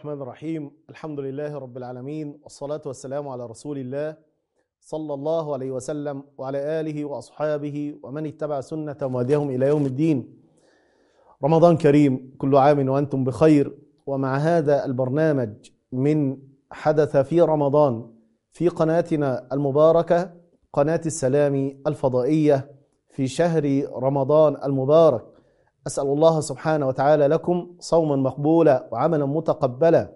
الرحمن الرحيم الحمد لله رب العالمين والصلاة والسلام على رسول الله صلى الله عليه وسلم وعلى آله وأصحابه ومن اتبع سنة وهديهم إلى يوم الدين رمضان كريم كل عام وأنتم بخير ومع هذا البرنامج من حدث في رمضان في قناتنا المباركة قناة السلام الفضائية في شهر رمضان المبارك أسأل الله سبحانه وتعالى لكم صوما مقبولا وعملا متقبلا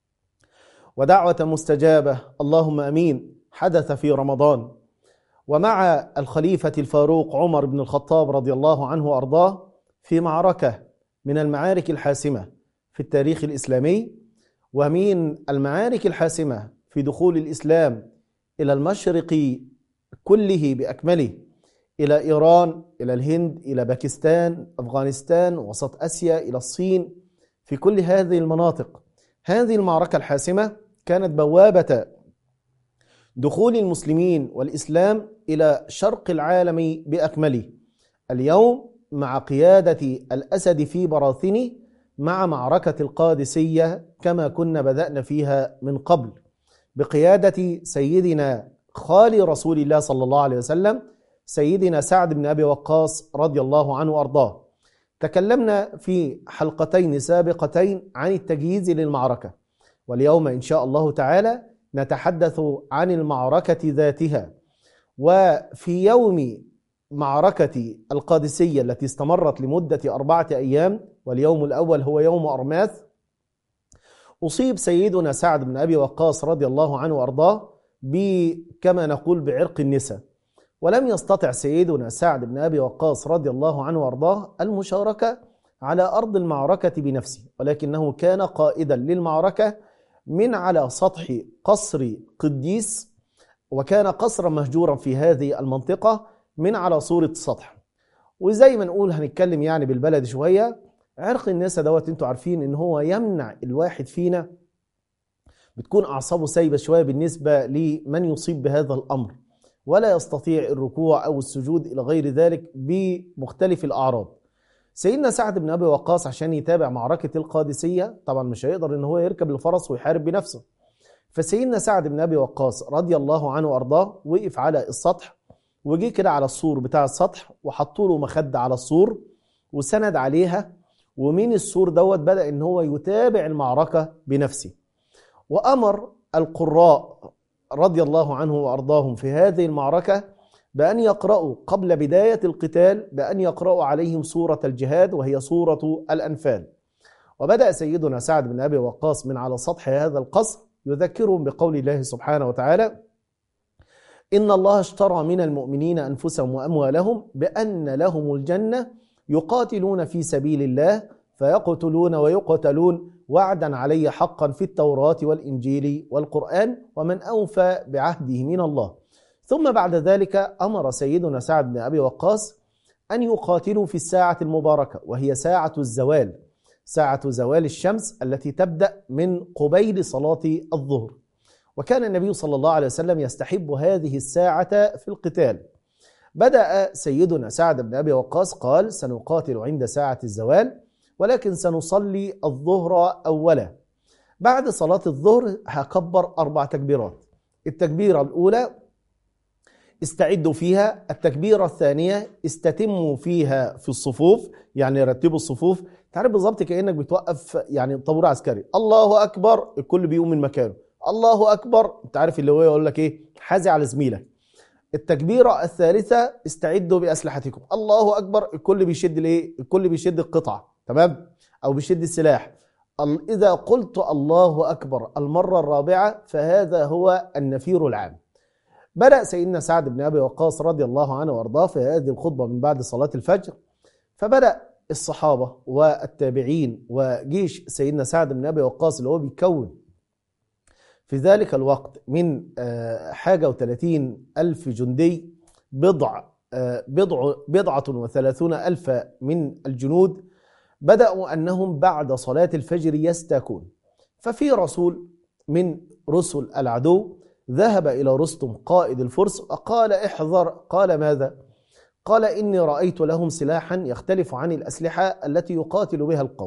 ودعوة مستجابة اللهم أمين حدث في رمضان ومع الخليفة الفاروق عمر بن الخطاب رضي الله عنه وأرضاه في معركة من المعارك الحاسمة في التاريخ الإسلامي ومن المعارك الحاسمة في دخول الإسلام إلى المشرق كله بأكمله إلى إيران إلى الهند إلى باكستان أفغانستان وسط أسيا إلى الصين في كل هذه المناطق هذه المعركة الحاسمة كانت بوابة دخول المسلمين والإسلام إلى شرق العالم بأكمله اليوم مع قيادة الأسد في براثنه مع معركة القادسية كما كنا بدأنا فيها من قبل بقيادة سيدنا خالي رسول الله صلى الله عليه وسلم سيدنا سعد بن ابي وقاص رضي الله عنه وارضاه. تكلمنا في حلقتين سابقتين عن التجهيز للمعركه. واليوم ان شاء الله تعالى نتحدث عن المعركه ذاتها. وفي يوم معركه القادسيه التي استمرت لمده اربعه ايام واليوم الاول هو يوم ارماث اصيب سيدنا سعد بن ابي وقاص رضي الله عنه وارضاه كما نقول بعرق النساء. ولم يستطع سيدنا سعد بن ابي وقاص رضي الله عنه وارضاه المشاركه على ارض المعركه بنفسه ولكنه كان قائدا للمعركه من على سطح قصر قديس وكان قصرا مهجورا في هذه المنطقه من على صوره سطح وزي ما نقول هنتكلم يعني بالبلد شويه عرق النساء دوت انتوا عارفين ان هو يمنع الواحد فينا بتكون اعصابه سايبه شويه بالنسبه لمن يصيب بهذا الامر ولا يستطيع الركوع او السجود الى غير ذلك بمختلف الاعراض. سيدنا سعد بن ابي وقاص عشان يتابع معركه القادسيه طبعا مش هيقدر ان هو يركب الفرس ويحارب بنفسه. فسيدنا سعد بن ابي وقاص رضي الله عنه وارضاه وقف على السطح وجي كده على السور بتاع السطح وحطوا له مخده على السور وسند عليها ومن السور دوت بدا ان هو يتابع المعركه بنفسه. وامر القراء رضي الله عنه وارضاهم في هذه المعركه بان يقرأوا قبل بدايه القتال بان يقرأوا عليهم سوره الجهاد وهي سوره الانفال. وبدا سيدنا سعد بن ابي وقاص من على سطح هذا القصر يذكرهم بقول الله سبحانه وتعالى: ان الله اشترى من المؤمنين انفسهم واموالهم بان لهم الجنه يقاتلون في سبيل الله فيقتلون ويقتلون وعدا علي حقا في التوراة والإنجيل والقرآن ومن أوفى بعهده من الله ثم بعد ذلك أمر سيدنا سعد بن أبي وقاص أن يقاتلوا في الساعة المباركة وهي ساعة الزوال ساعة زوال الشمس التي تبدأ من قبيل صلاة الظهر وكان النبي صلى الله عليه وسلم يستحب هذه الساعة في القتال بدأ سيدنا سعد بن أبي وقاص قال سنقاتل عند ساعة الزوال ولكن سنصلي الظهر أولا بعد صلاة الظهر هكبر أربع تكبيرات التكبيرة الأولى استعدوا فيها التكبيرة الثانية استتموا فيها في الصفوف يعني رتبوا الصفوف تعرف بالظبط كأنك بتوقف يعني طابور عسكري الله أكبر الكل بيقوم من مكانه الله أكبر أنت عارف اللي هو يقول لك إيه حازي على زميلك التكبيرة الثالثة استعدوا بأسلحتكم الله أكبر الكل بيشد الإيه الكل بيشد القطعة تمام او بشد السلاح اذا قلت الله اكبر المره الرابعه فهذا هو النفير العام بدا سيدنا سعد بن ابي وقاص رضي الله عنه وارضاه في هذه الخطبه من بعد صلاه الفجر فبدا الصحابه والتابعين وجيش سيدنا سعد بن ابي وقاص اللي هو بيكون في ذلك الوقت من حاجه وثلاثين الف جندي بضع بضع بضعه وثلاثون الف من الجنود بدأوا أنهم بعد صلاة الفجر يستاكون ففي رسول من رسل العدو ذهب إلى رستم قائد الفرس وقال احذر قال ماذا؟ قال إني رأيت لهم سلاحا يختلف عن الأسلحة التي يقاتل بها القوم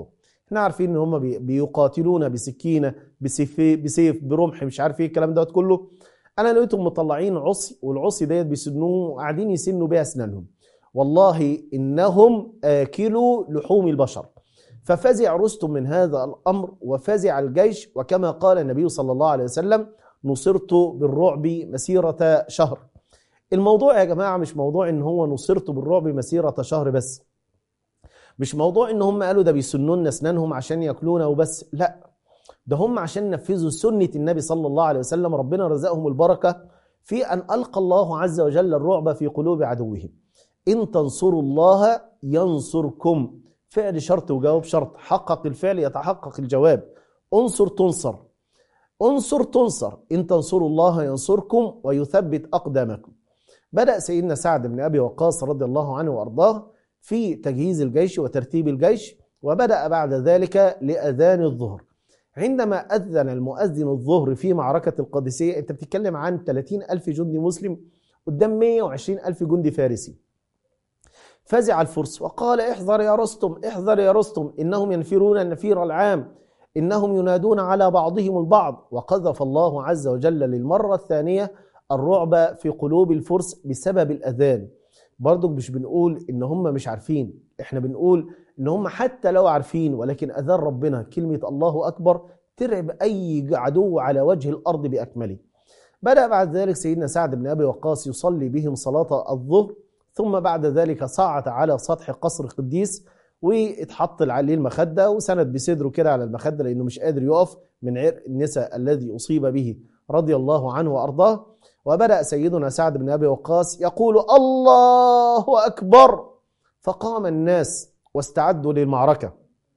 احنا عارفين ان هم بي- بيقاتلون بسكينه بسيف بسيف برمح مش عارف ايه الكلام دوت كله انا لقيتهم مطلعين عصي والعصي ديت بيسنوه وقاعدين يسنوا بيها اسنانهم والله انهم اكلوا لحوم البشر ففزع رستم من هذا الامر وفزع الجيش وكما قال النبي صلى الله عليه وسلم نصرت بالرعب مسيره شهر الموضوع يا جماعه مش موضوع ان هو نصرت بالرعب مسيره شهر بس مش موضوع ان هم قالوا ده بيسنوا لنا اسنانهم عشان ياكلونا وبس لا ده هم عشان نفذوا سنه النبي صلى الله عليه وسلم ربنا رزقهم البركه في ان القى الله عز وجل الرعب في قلوب عدوهم ان تنصروا الله ينصركم فعل شرط وجواب شرط حقق الفعل يتحقق الجواب انصر تنصر انصر تنصر ان تنصروا الله ينصركم ويثبت اقدامكم بدأ سيدنا سعد بن أبي وقاص رضي الله عنه وأرضاه في تجهيز الجيش وترتيب الجيش وبدأ بعد ذلك لأذان الظهر عندما أذن المؤذن الظهر في معركة القادسية أنت بتتكلم عن 30 ألف جندي مسلم قدام 120 ألف جندي فارسي فزع الفرس وقال احذر يا رستم احذر يا رستم إنهم ينفرون النفير العام إنهم ينادون على بعضهم البعض وقذف الله عز وجل للمرة الثانية الرعب في قلوب الفرس بسبب الأذان برضو مش بنقول إن هم مش عارفين إحنا بنقول إن هم حتى لو عارفين ولكن أذان ربنا كلمة الله أكبر ترعب أي عدو على وجه الأرض بأكمله بدأ بعد ذلك سيدنا سعد بن أبي وقاص يصلي بهم صلاة الظهر ثم بعد ذلك صعد على سطح قصر قديس واتحط عليه المخدة وسند بصدره كده على المخدة لأنه مش قادر يقف من عرق النساء الذي أصيب به رضي الله عنه وأرضاه وبدأ سيدنا سعد بن أبي وقاص يقول الله أكبر فقام الناس واستعدوا للمعركة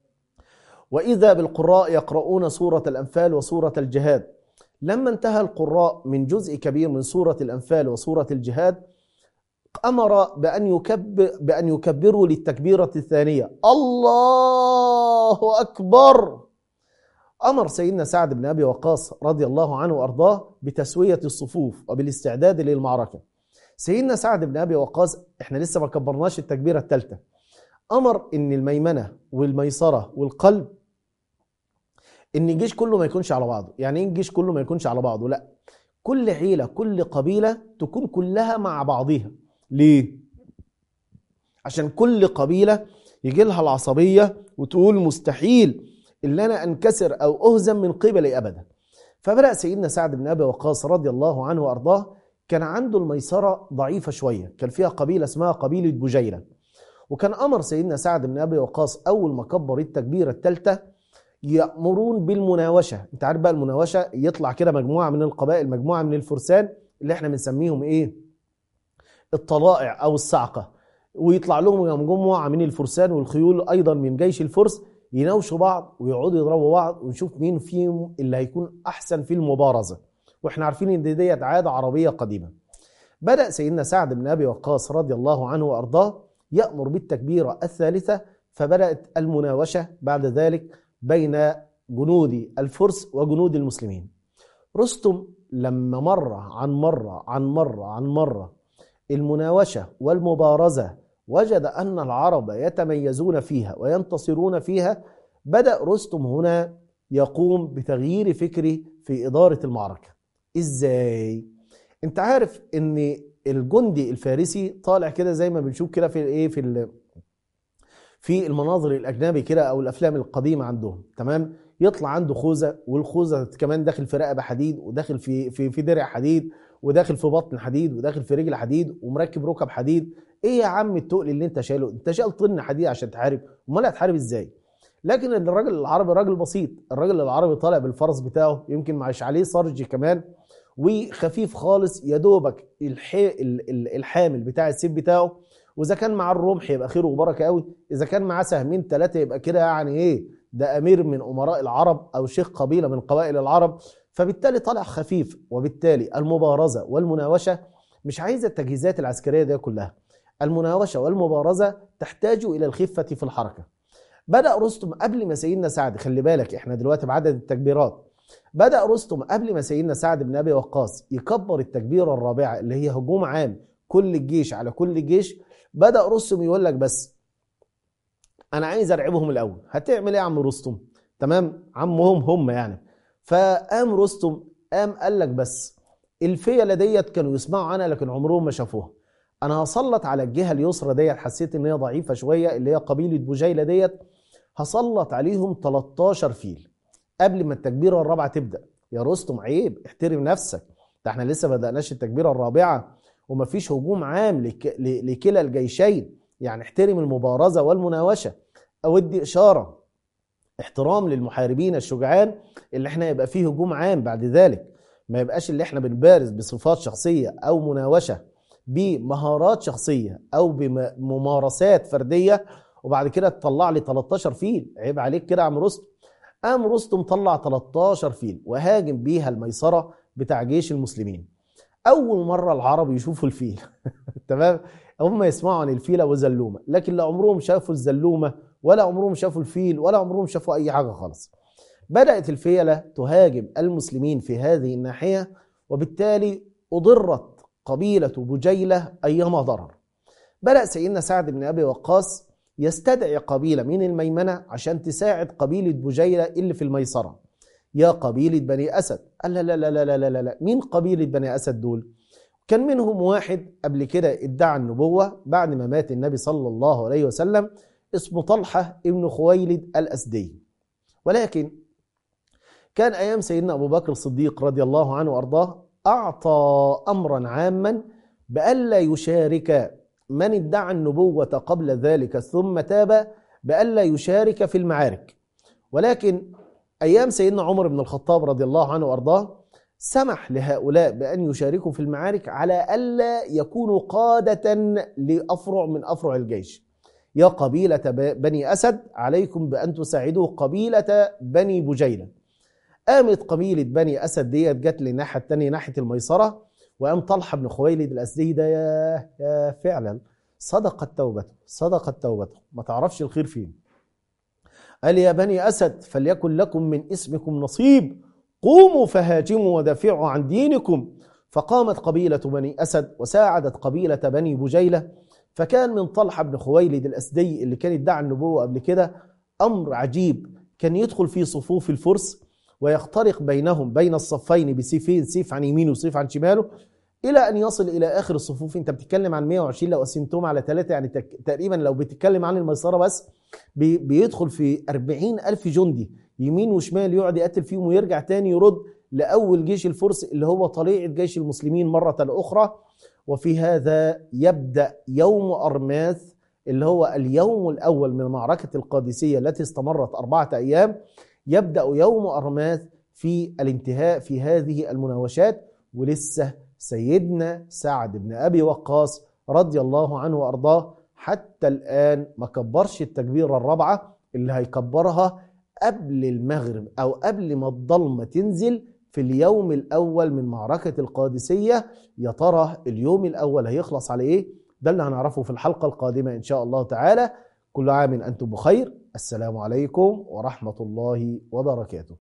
وإذا بالقراء يقرؤون سورة الأنفال وسورة الجهاد لما انتهى القراء من جزء كبير من سورة الأنفال وسورة الجهاد أمر بأن يكب بأن يكبروا للتكبيرة الثانية الله أكبر أمر سيدنا سعد بن أبي وقاص رضي الله عنه وأرضاه بتسوية الصفوف وبالاستعداد للمعركة سيدنا سعد بن أبي وقاص إحنا لسه ما كبرناش التكبيرة الثالثة أمر إن الميمنة والميسرة والقلب إن الجيش كله ما يكونش على بعضه يعني إيه الجيش كله ما يكونش على بعضه لا كل عيلة كل قبيلة تكون كلها مع بعضها ليه؟ عشان كل قبيلة يجي لها العصبية وتقول مستحيل إلا أنا أنكسر أو أهزم من قبلي أبدا فبدأ سيدنا سعد بن أبي وقاص رضي الله عنه وأرضاه كان عنده الميسرة ضعيفة شوية كان فيها قبيلة اسمها قبيلة بجيلة وكان أمر سيدنا سعد بن أبي وقاص أول ما كبر التكبيرة الثالثة يأمرون بالمناوشة انت عارف بقى المناوشة يطلع كده مجموعة من القبائل مجموعة من الفرسان اللي احنا بنسميهم ايه الطلائع او الصعقة ويطلع لهم مجموعة من الفرسان والخيول ايضا من جيش الفرس يناوشوا بعض ويقعدوا يضربوا بعض ونشوف مين فيهم اللي هيكون احسن في المبارزة واحنا عارفين ان ديت عادة عربية قديمة بدأ سيدنا سعد بن ابي وقاص رضي الله عنه وارضاه يأمر بالتكبيرة الثالثة فبدأت المناوشة بعد ذلك بين جنود الفرس وجنود المسلمين رستم لما مر عن مرة عن مرة عن مرة المناوشة والمبارزة وجد أن العرب يتميزون فيها وينتصرون فيها بدأ رستم هنا يقوم بتغيير فكري في إدارة المعركة إزاي؟ أنت عارف أن الجندي الفارسي طالع كده زي ما بنشوف كده في الايه في ال- في المناظر الاجنبي كده او الافلام القديمه عندهم تمام يطلع عنده خوذه والخوذه كمان داخل في رقبه حديد وداخل في في في درع حديد وداخل في بطن حديد وداخل في رجل حديد ومركب ركب حديد ايه يا عم التقل اللي انت شايله انت شايل طن حديد عشان تحارب امال هتحارب ازاي لكن الراجل العربي راجل بسيط الراجل العربي طالع بالفرس بتاعه يمكن معش عليه صرج كمان وخفيف خالص يا دوبك الحي... ال- ال- الحامل بتاع السيف بتاعه واذا كان معاه الرمح يبقى خير وبركه قوي اذا كان معاه سهمين ثلاثه يبقى كده يعني ايه ده امير من امراء العرب او شيخ قبيله من قبائل العرب فبالتالي طالع خفيف وبالتالي المبارزه والمناوشه مش عايزه التجهيزات العسكريه دي كلها المناوشه والمبارزه تحتاج الى الخفه في الحركه بدا رستم قبل ما سيدنا سعد خلي بالك احنا دلوقتي بعدد التكبيرات بدأ رستم قبل ما سيدنا سعد بن أبي وقاص يكبر التكبيرة الرابعة اللي هي هجوم عام كل الجيش على كل الجيش بدأ رستم يقول لك بس انا عايز ارعبهم الاول هتعمل ايه يا عم رستم تمام عمهم هم يعني فقام رستم قام قال لك بس الفيله ديت كانوا يسمعوا عنها لكن عمرهم ما شافوها انا هسلط على الجهه اليسرى ديت حسيت ان هي ضعيفه شويه اللي هي قبيله بجيله ديت هسلط عليهم 13 فيل قبل ما التكبيره الرابعه تبدا يا رستم عيب احترم نفسك ده احنا لسه ما بدأناش التكبيره الرابعه ومفيش هجوم عام لك... ل... لكلا الجيشين يعني احترم المبارزه والمناوشه اودي اشاره احترام للمحاربين الشجعان اللي احنا يبقى فيه هجوم عام بعد ذلك ما يبقاش اللي احنا بنبارز بصفات شخصيه او مناوشه بمهارات شخصيه او بممارسات فرديه وبعد كده تطلع لي 13 فيل عيب عليك كده يا عم رستم قام رستم طلع 13 فيل وهاجم بيها الميسره بتاع جيش المسلمين اول مره العرب يشوفوا الفيل تمام هم يسمعوا عن الفيله وزلومه لكن لا عمرهم شافوا الزلومه ولا عمرهم شافوا الفيل ولا عمرهم شافوا اي حاجه خالص بدات الفيله تهاجم المسلمين في هذه الناحيه وبالتالي اضرت قبيله بجيله ايما ضرر بدا سيدنا سعد بن ابي وقاص يستدعي قبيله من الميمنه عشان تساعد قبيله بجيله اللي في الميسره يا قبيله بني اسد قال لا لا لا لا لا لا لا مين قبيله بني اسد دول كان منهم واحد قبل كده ادعى النبوه بعد ما مات النبي صلى الله عليه وسلم اسمه طلحه ابن خويلد الاسدي ولكن كان ايام سيدنا ابو بكر الصديق رضي الله عنه وارضاه اعطى امرا عاما بالا يشارك من ادعى النبوه قبل ذلك ثم تاب بالا يشارك في المعارك ولكن ايام سيدنا عمر بن الخطاب رضي الله عنه وارضاه سمح لهؤلاء بان يشاركوا في المعارك على الا يكونوا قاده لافرع من افرع الجيش يا قبيله بني اسد عليكم بان تساعدوا قبيله بني بجيله قامت قبيله بني اسد ديت جت للناحيه الثانيه ناحيه الميسره وقام طلحه بن خويلد الاسدي ده يا, يا فعلا صدقت توبته صدقت توبته ما تعرفش الخير فين قال يا بني اسد فليكن لكم من اسمكم نصيب قوموا فهاجموا ودافعوا عن دينكم فقامت قبيله بني اسد وساعدت قبيله بني بجيله فكان من طلحه بن خويلد الاسدي اللي كان ادعى النبوه قبل كده امر عجيب كان يدخل في صفوف الفرس ويخترق بينهم بين الصفين بسيفين سيف عن يمينه وسيف عن شماله الى ان يصل الى اخر الصفوف انت بتتكلم عن 120 لو قسمتهم على ثلاثه يعني تقريبا لو بتتكلم عن الميسره بس بيدخل في 40 ألف جندي يمين وشمال يقعد يقتل فيهم ويرجع تاني يرد لأول جيش الفرس اللي هو طليعة جيش المسلمين مرة أخرى وفي هذا يبدأ يوم أرماث اللي هو اليوم الأول من معركة القادسية التي استمرت أربعة أيام يبدأ يوم أرماث في الانتهاء في هذه المناوشات ولسه سيدنا سعد بن أبي وقاص رضي الله عنه وأرضاه حتى الآن ما كبرش التكبيرة الرابعة اللي هيكبرها قبل المغرب أو قبل ما الضلمة تنزل في اليوم الأول من معركة القادسية يا ترى اليوم الأول هيخلص على إيه؟ ده اللي هنعرفه في الحلقة القادمة إن شاء الله تعالى كل عام أنتم بخير السلام عليكم ورحمة الله وبركاته